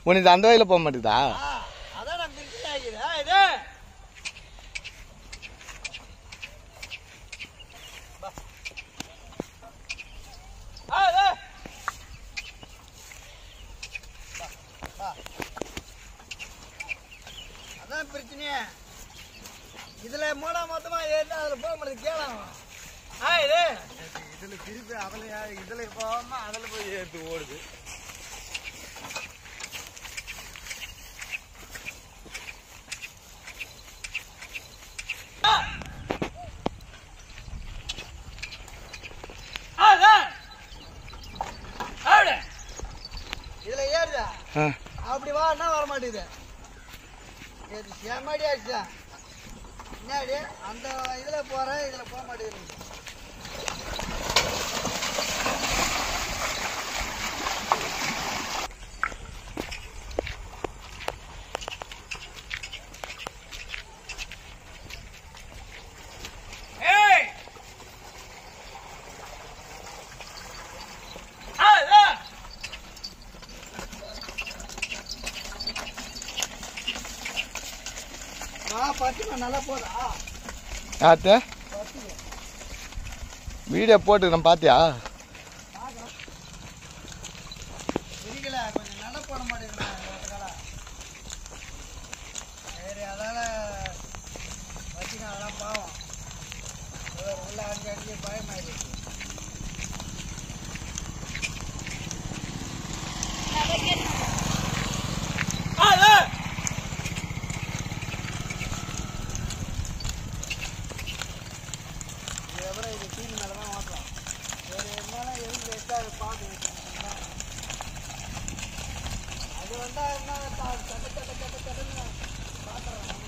உனக்கு அந்த வயல போக மாட்டேதா ஆ, அதான் நான் பிரிச்சு ஆகிடுறேன் இது பா. ஆ, இது. பா, பா. அதான் பிரச்சனையே இதுல மூணா மொத்தமா ஏறி அதுல போக முடியாது கேளாம் ஆ இது இதுல திருப்பி அதுல இதுல போகாம அதுல போய் ஏத்து ஓடுது ஆ, இது. அப்படி. இதுல ஏறுதா ஆ. அப்படி வான்னா வர மாட்டேங்குது இது செம்மடி ஆச்சுதான் என்னடி அந்த இதுல போறேன் இதுல போக மாட்டேங்குது ஏய் ஆ இதோ. ஆ பத்துமா நல்லா போதா ஆத்த பத்துக்கு வீடியோ போட்டுக்கிறேன் பாத்தியா பிடிக்கல கொஞ்சம் நல்லா போட மாட்டேங்கிறேன் சரி அதால வச்சுக்க அதெல்லாம் பாவம் ஏதோ உள்ள அஞ்சு அஞ்சு பயமாயிடுச்சு இதுக்கப்புறம் இது தீனி மேலே தான் ஓட்டலாம் வேறு இருந்தாலும் எதுக்கு வச்சா அதை பார்த்து வச்சுருக்கீங்களா அது வந்தால் என்ன சட்ட சட்ட சட்ட சட்டன்னு பார்த்துறோம் நம்ம